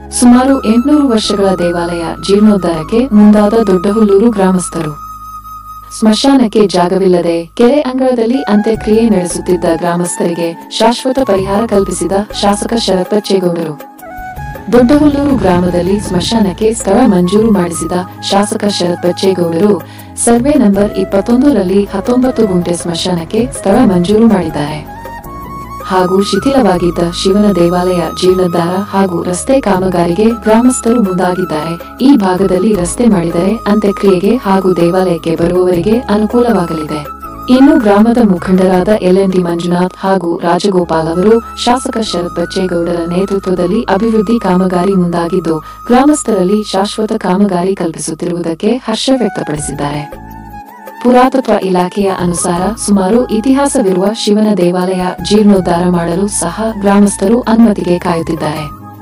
ಸುಮಾರು ಎಂಟುನೂರು ವರ್ಷಗಳ ದೇವಾಲಯ ಜೀರ್ಣೋದ್ಧಾರಕ್ಕೆ ಮುಂದಾದ ದೊಡ್ಡಹುಲ್ಲೂರು ಗ್ರಾಮಸ್ಥರು ಸ್ಮಶಾನಕ್ಕೆ ಜಾಗವಿಲ್ಲದೆ ಕೆರೆ ಅಂಗಳದಲ್ಲಿ ಅಂತ್ಯಕ್ರಿಯೆ ನಡೆಸುತ್ತಿದ್ದ ಗ್ರಾಮಸ್ಥರಿಗೆ ಶಾಶ್ವತ ಪರಿಹಾರ ಕಲ್ಪಿಸಿದ ಶಾಸಕ ಶರತ್ ಬಚ್ಚೇಗೌಡರು ದೊಡ್ಡಹುಲ್ಲೂರು ಗ್ರಾಮದಲ್ಲಿ ಸ್ಮಶಾನಕ್ಕೆ ಸ್ಥಳ ಮಂಜೂರು ಮಾಡಿಸಿದ ಶಾಸಕ ಶರತ್ ಬಚ್ಚೇಗೌಡರು ಸರ್ವೆ ನಂಬರ್ ಇಪ್ಪತ್ತೊಂದರಲ್ಲಿ ಹತ್ತೊಂಬತ್ತು ಗುಂಟೆ ಸ್ಮಶಾನಕ್ಕೆ ಸ್ಥಳ ಮಂಜೂರು ಮಾಡಿದ್ದಾರೆ ಹಾಗೂ ಶಿಥಿಲವಾಗಿದ್ದ ಶಿವನ ದೇವಾಲಯ ಜೀರ್ಣೋದ್ಧಾರ ಹಾಗೂ ರಸ್ತೆ ಕಾಮಗಾರಿಗೆ ಗ್ರಾಮಸ್ಥರು ಮುಂದಾಗಿದ್ದಾರೆ ಈ ಭಾಗದಲ್ಲಿ ರಸ್ತೆ ಮಾಡಿದರೆ ಅಂತ್ಯಕ್ರಿಯೆಗೆ ಹಾಗೂ ದೇವಾಲಯಕ್ಕೆ ಬರುವವರಿಗೆ ಅನುಕೂಲವಾಗಲಿದೆ ಇನ್ನು ಗ್ರಾಮದ ಮುಖಂಡರಾದ ಎಲ್ಎನ್ಡಿ ಮಂಜುನಾಥ್ ಹಾಗೂ ರಾಜಗೋಪಾಲ್ ಅವರು ಶಾಸಕ ಶರತ್ ಬಚ್ಚೇಗೌಡರ ನೇತೃತ್ವದಲ್ಲಿ ಅಭಿವೃದ್ಧಿ ಕಾಮಗಾರಿ ಮುಂದಾಗಿದ್ದು ಗ್ರಾಮಸ್ಥರಲ್ಲಿ ಶಾಶ್ವತ ಕಾಮಗಾರಿ ಕಲ್ಪಿಸುತ್ತಿರುವುದಕ್ಕೆ ಹರ್ಷ ವ್ಯಕ್ತಪಡಿಸಿದ್ದಾರೆ ಪುರಾತತ್ವ ಇಲಾಖೆಯ ಅನುಸಾರ ಸುಮಾರು ಇತಿಹಾಸವಿರುವ ಶಿವನ ದೇವಾಲಯ ಜೀರ್ಣೋದ್ಧಾರ ಮಾಡಲು ಸಹ ಗ್ರಾಮಸ್ಥರು ಅನುಮತಿಗೆ ಕಾಯುತ್ತಿದ್ದಾರೆ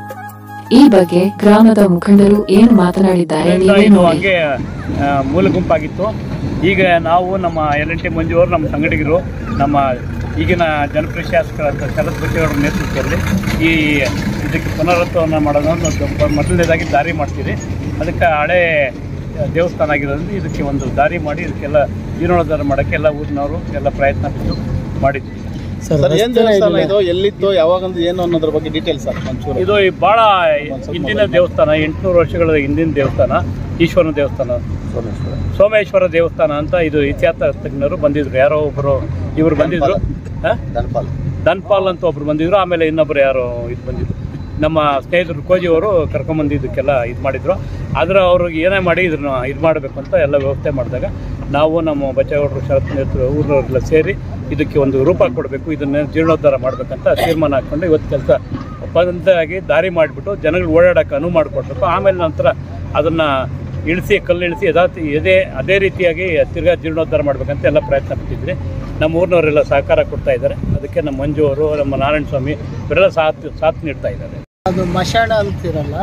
ಈ ಬಗ್ಗೆ ಗ್ರಾಮದ ಮುಖಂಡರು ಏನು ಮಾತನಾಡಿದ್ದಾರೆ ನೀವೇ ಇದು ನೋಡಿ ಹಂಗೆ ಆ, ಮೂಲ ಗುಂಪಾಗಿತ್ತು ಈಗ ನಾವು ನಮ್ಮ ಎಲ್ ಎನ್ ಟಿ ಮಂಜು ಅವರು ನಮ್ಮ ಸಂಗಡಿಗರು ನಮ್ಮ ಈಗಿನ ಜನಪ್ರಿಯ ಶಾಸಕರಾದ ಶರತ್ ಬಚ್ಚಿ ಅವರ ನೇತೃತ್ವದಲ್ಲಿ ಈ ಇದಕ್ಕೆ ಪುನರುತ್ಥಾನ ಮಾಡೋದು ಒಂದು ಮೊದಲನೇದಾಗಿ ದಾರಿ ಮಾಡ್ತೀವಿ ಅದಕ್ಕೆ ಹಳೆ ದೇವಸ್ಥಾನ ಆಗಿರೋದ್ರಿಂದ ಇದಕ್ಕೆ ಒಂದು ದಾರಿ ಮಾಡಿ ಇದಕ್ಕೆಲ್ಲ ಜೀರ್ಣೋದ್ಧಾರ ಮಾಡೋಕ್ಕೆ ಎಲ್ಲ ಊರಿನವರು ಎಲ್ಲ ಪ್ರಯತ್ನ ಬಿಟ್ಟು ಮಾಡಿದ್ವಿ ಸರ್ ಏನ್ ದೇವಸ್ಥಾನ ಇದು ಎಲ್ಲಿತ್ತು ಯಾವಾಗಂದು ಏನು ಅನ್ನೋದ್ರ ಬಗ್ಗೆ ಡೀಟೇಲ್ಸ್ ಸರ್ ಒಂಚೂರು ಇದು ಈ ಭಾಳ ಹಿಂದಿನ ದೇವಸ್ಥಾನ ಎಂಟುನೂರು ವರ್ಷಗಳ ಹಿಂದಿನ ದೇವಸ್ಥಾನ ಈಶ್ವರನ ದೇವಸ್ಥಾನ ಸೋಮೇಶ್ವರ ದೇವಸ್ಥಾನ ಅಂತ ಇದು ಇತಿಹಾಸ ತಜ್ಞರು ಬಂದಿದ್ರು ಯಾರೋ ಒಬ್ಬರು ಇವರು ಬಂದಿದ್ರು ಆ? ಧನ್ಪಾಲ್ ಧನ್ಪಾಲ್ ಅಂತ ಒಬ್ರು ಬಂದಿದ್ರು ಆಮೇಲೆ ಇನ್ನೊಬ್ರು ಯಾರೋ ಇದು ಬಂದಿದ್ರು ನಮ್ಮ ಸ್ನೇಹಿತರು ಕೋಜಿ ಅವರು ಕರ್ಕೊಂಬಂದಿದ್ದಕ್ಕೆಲ್ಲ ಇದು ಮಾಡಿದ್ರು ಆದ್ರೆ ಅವ್ರಿಗೆ ಏನೇ ಮಾಡಿ ಇದನ್ನ ಇದು ಮಾಡಬೇಕು ಅಂತ ಎಲ್ಲ ವ್ಯವಸ್ಥೆ ಮಾಡಿದಾಗ ನಾವು ನಮ್ಮ ಬಚ್ಚೇಗೌಡರು ಶರತ್ ನೇತೃತ್ವ ಊರಿನವರೆಲ್ಲ ಸೇರಿ ಇದಕ್ಕೆ ಒಂದು ರೂಪ ಕೊಡಬೇಕು ಇದನ್ನ ಜೀರ್ಣೋದ್ಧಾರ ಮಾಡಬೇಕಂತ ತೀರ್ಮಾನ ಹಾಕ್ಕೊಂಡು ಇವತ್ತು ಕೆಲಸ ಒಪ್ಪಂದಾಗಿ ದಾರಿ ಮಾಡಿಬಿಟ್ಟು ಜನಗಳು ಓಡಾಡೋಕೆ ಅನುವು ಮಾಡಿಕೊಡ್ಬೇಕು ಆಮೇಲೆ ನಂತರ ಅದನ್ನು ಇಳಿಸಿ ಕಲ್ಲು ಇಳಿಸಿ ಯಥಾತಿ ಅದೇ ಅದೇ ರೀತಿಯಾಗಿ ತಿರ್ಗಾ ಜೀರ್ಣೋದ್ಧಾರ ಮಾಡಬೇಕಂತ ಎಲ್ಲ ಪ್ರಯತ್ನ ಪಟ್ಟಿದ್ವಿ ನಮ್ಮ ಊರಿನವರೆಲ್ಲ ಸಹಕಾರ ಕೊಡ್ತಾ ಇದ್ದಾರೆ ಅದಕ್ಕೆ ನಮ್ಮ ಮಂಜು ಅವರು ನಮ್ಮ ನಾರಾಯಣ ಸ್ವಾಮಿ ಇವರೆಲ್ಲ ಸಾಥ್ ಸಾಥ್ ನೀಡ್ತಾ ಇದ್ದಾರೆ ಅದು ಮಶಾಣ ಅಂತಿರಲ್ಲ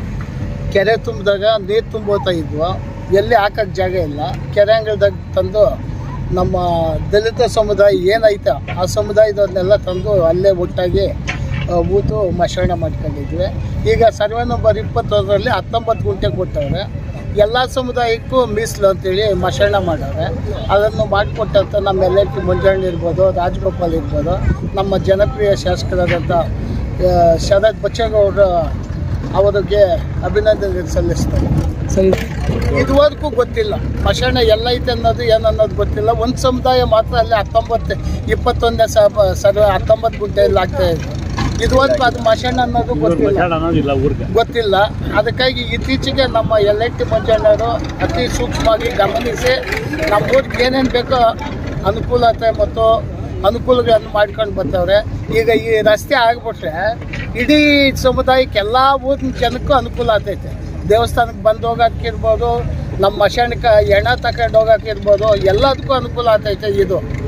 ಕೆರೆ ತುಂಬಿದಾಗ ನೀರು ತುಂಬೋತಾ ಇದ್ವು ಎಲ್ಲಿ ಹಾಕಕ್ಕೆ ಜಾಗ ಇಲ್ಲ ಕೆರೆ ಅಂಗಳದಾಗ ತಂದು ನಮ್ಮ ದಲಿತ ಸಮುದಾಯ ಏನೈತೆ ಆ ಸಮುದಾಯದವ್ರನ್ನೆಲ್ಲ ತಂದು ಅಲ್ಲೇ ಒಟ್ಟಾಗಿ ಆ, ಊತು ಮಶಾಣ ಮಾಡ್ಕೊಂಡಿದ್ವಿ ಈಗ ಸರ್ವೆ ನಂಬರ್ ಇಪ್ಪತ್ತೊಂದರಲ್ಲಿ ಹತ್ತೊಂಬತ್ತು ಗುಂಟೆ ಕೊಟ್ಟವ್ರೆ ಎಲ್ಲ ಸಮುದಾಯಕ್ಕೂ ಮೀಸಲು ಅಂತೇಳಿ ಮಶಾಣ ಮಾಡವ್ರೆ ಅದನ್ನು ಮಾಡಿಕೊಟ್ಟಂಥ ನಮ್ಮ ಎಲ್ ಎಲ್ ಟಿ ಮಂಜಣ್ಣ ಇರ್ಬೋದು ರಾಜಗೋಪಾಲ್ ಇರ್ಬೋದು ನಮ್ಮ ಜನಪ್ರಿಯ ಶಾಸಕರಾದಂಥ ಆ, ಶರತ್ ಬಚ್ಚೇಗೌಡರು ಅವರಿಗೆ ಅಭಿನಂದನೆ ಸಲ್ಲಿಸ್ತಾರೆ ಸರಿ ಇದುವರೆಗೂ ಗೊತ್ತಿಲ್ಲ ಮಶಾಣ ಎಲ್ಲ ಐತೆ ಅನ್ನೋದು ಏನು ಅನ್ನೋದು ಗೊತ್ತಿಲ್ಲ ಒಂದು ಸಮುದಾಯ ಮಾತ್ರ ಅಲ್ಲಿ ಹತ್ತೊಂಬತ್ತು ಇಪ್ಪತ್ತೊಂದನೇ ಸ ಸರ್ ಹತ್ತೊಂಬತ್ತು ಗುಂಟೆಯಲ್ಲಿ ಆಗ್ತಾ ಇದೆ ಇದುವರೆಗೂ ಅದು ಮಶಾಣ ಅನ್ನೋದು ಇವ್ರ ಗೊತ್ತಿಲ್ಲ ಮಧ್ಯಾಹ್ನ ಅನ್ನೋದಿಲ್ಲ ಊರಿಗೆ ಗೊತ್ತಿಲ್ಲ ಅದಕ್ಕಾಗಿ ಇತ್ತೀಚೆಗೆ ನಮ್ಮ ಎಲ್ ಐ ಟಿ ಮಂಜಣ್ಣವರು ಅತಿ ಸೂಕ್ಷ್ಮವಾಗಿ ಗಮನಿಸಿ ನಮ್ಮ ಊರಿಗೆ ಏನೇನು ಬೇಕೋ ಅನುಕೂಲತೆ ಮತ್ತು ಅನುಕೂಲಗಳನ್ನು ಮಾಡ್ಕೊಂಡು ಬರ್ತಾವ್ರೆ ಈಗ ಈ ರಸ್ತೆ ಆಗ್ಬಿಟ್ರೆ ಇಡೀ ಸಮುದಾಯಕ್ಕೆ ಎಲ್ಲ ಊರಿನ ಜನಕ್ಕೂ ಅನುಕೂಲ ಆಗ್ತೈತೆ ದೇವಸ್ಥಾನಕ್ಕೆ ಬಂದು ಹೋಗೋಕ್ಕಿರ್ಬೋದು ನಮ್ಮ ಮಶಾಣಕ್ಕೆ ಎಣ ತಗೊಂಡು ಹೋಗೋಕ್ಕಿರ್ಬೋದು ಎಲ್ಲದಕ್ಕೂ ಅನುಕೂಲ ಆಗ್ತೈತೆ ಇದು